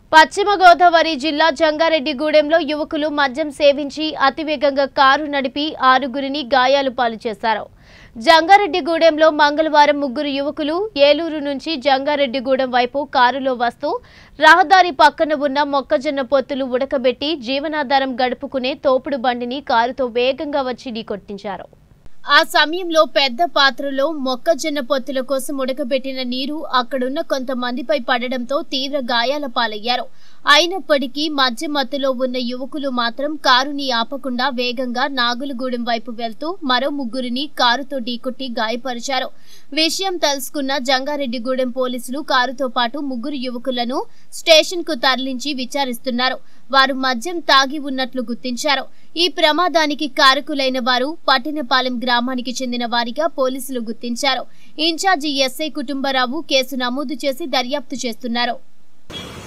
పశ్చిమ గోదావరి జిల్లా జంగారెడ్డిగూడెంలో యువకులు మద్యం సేవించి అతివేగంగా కారు నడిపి ఆరుగురిని గాయాలు పాలు చేశారు జంగారెడ్డిగూడెంలో మంగళవారం ముగ్గురు యువకులు ఏలూరు నుంచి జంగారెడ్డిగూడెం వైపు కారులో వస్తూ రహదారి పక్కన ఉన్న మొక్కజొన్న పొత్తులు ఉడకబెట్టి జీవనాధారం గడుపుకునే తోపుడు బండిని కారుతో వేగంగా వచ్చి ఢీకొట్టించారు ఆ సమయంలో పెద్ద పాత్రలో మొక్కజొన్న పొత్తుల కోసం ఉడకబెట్టిన నీరు అక్కడున్న కొంతమందిపై పడడంతో తీవ్ర గాయాల పాలయ్యారు అయినప్పటికీ మధ్య మత్తులో ఉన్న యువకులు మాత్రం కారుని ఆపకుండా వేగంగా నాగులగూడెం వైపు వెళ్తూ మరో ముగ్గురిని కారుతో ఢీకొట్టి గాయపరిచారు విషయం తెలుసుకున్న జంగారెడ్డిగూడెం పోలీసులు కారుతో పాటు ముగ్గురు యువకులను స్టేషన్ కు తరలించి విచారిస్తున్నారు వారు మద్యం తాగి ఉన్నట్లు గుర్తించారు ఈ ప్రమాదానికి కారకులైన వారు పట్టినపాలెం గ్రామానికి చెందిన వారిగా పోలీసులు గుర్తించారు ఇన్ఛార్జి ఎస్ఐ కుటుంబరావు కేసు నమోదు చేసి దర్యాప్తు చేస్తున్నారు